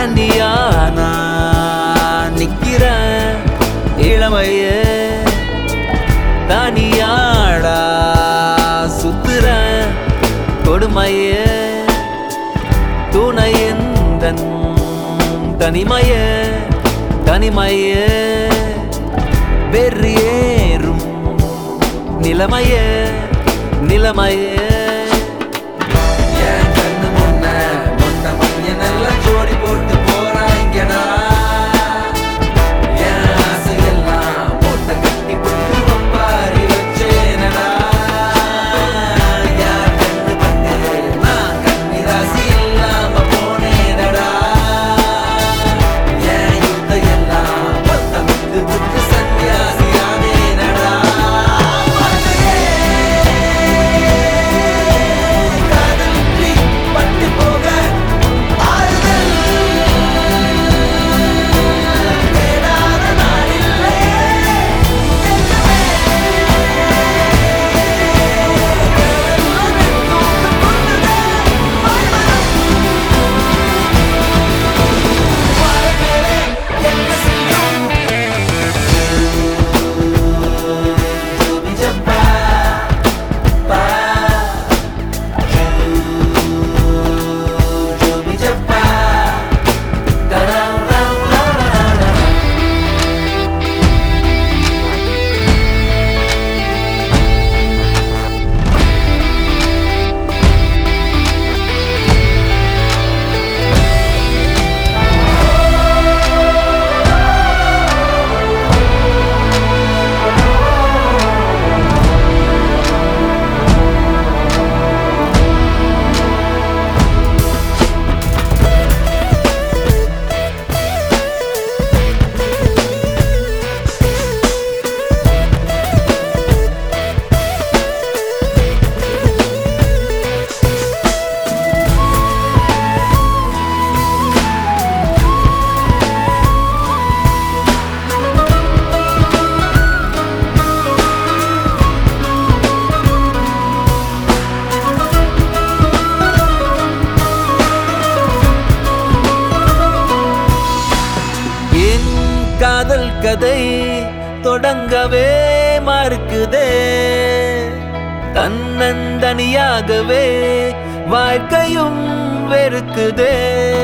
தாண்டியா நான் நிக்கிறேன் இளமையே தானியாடா சுத்துறேன் கொடுமையே துணையந்தன் தனிமையே தனிமையே வெறியேறும் நிலைமையே நிலைமையே என் கண்ணு முன்ன மொட்டை பையன் எல்லாம் ஜோடி போட்டு போறாங்கடா என் ஆசையெல்லாம் மூட்டை கட்டி போட்டு ஒப்பாரி வச்சேனடா யார் கண்ணு பட்டு நான் கண்ணி ராசி இல்லாம போனேனடா என் யுத்தம் எல்லாம் பத்தமிட்டு விட்டு சன்னியாசியானேனடா காதலின்றி பட்டு போக ஆறுதல் தேடாத நாளில்லை என் காதல் கதை தொடங்கவே மறுக்குதே தன்னந்தனியாகவே வாழ்க்கையும் வெறுக்குதே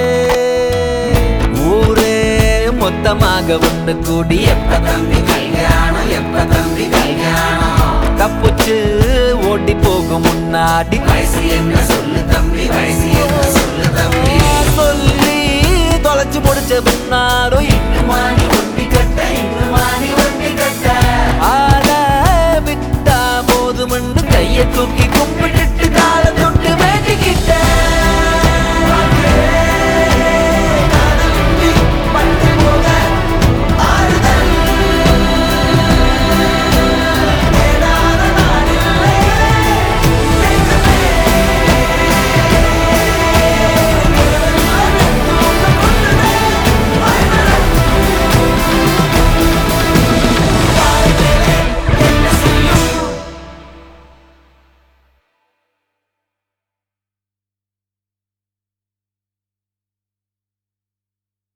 ஊரே மொத்தமாக ஒன்று கூடி எப்ப தம்பி கல்யாணம் எப்ப தம்பி கல்யாணம் தப்புச்சு ஓடி போகும் முன்னாடி வயசு என்ன சொல்லு தம்பி வயசு என்ன சொல்லு தம்பி சொல்லி தொலைச்சு முடிச்ச பின்னாரும் இன்னும் மாணி ஒட்டி கட்ட இன்னும் மாணி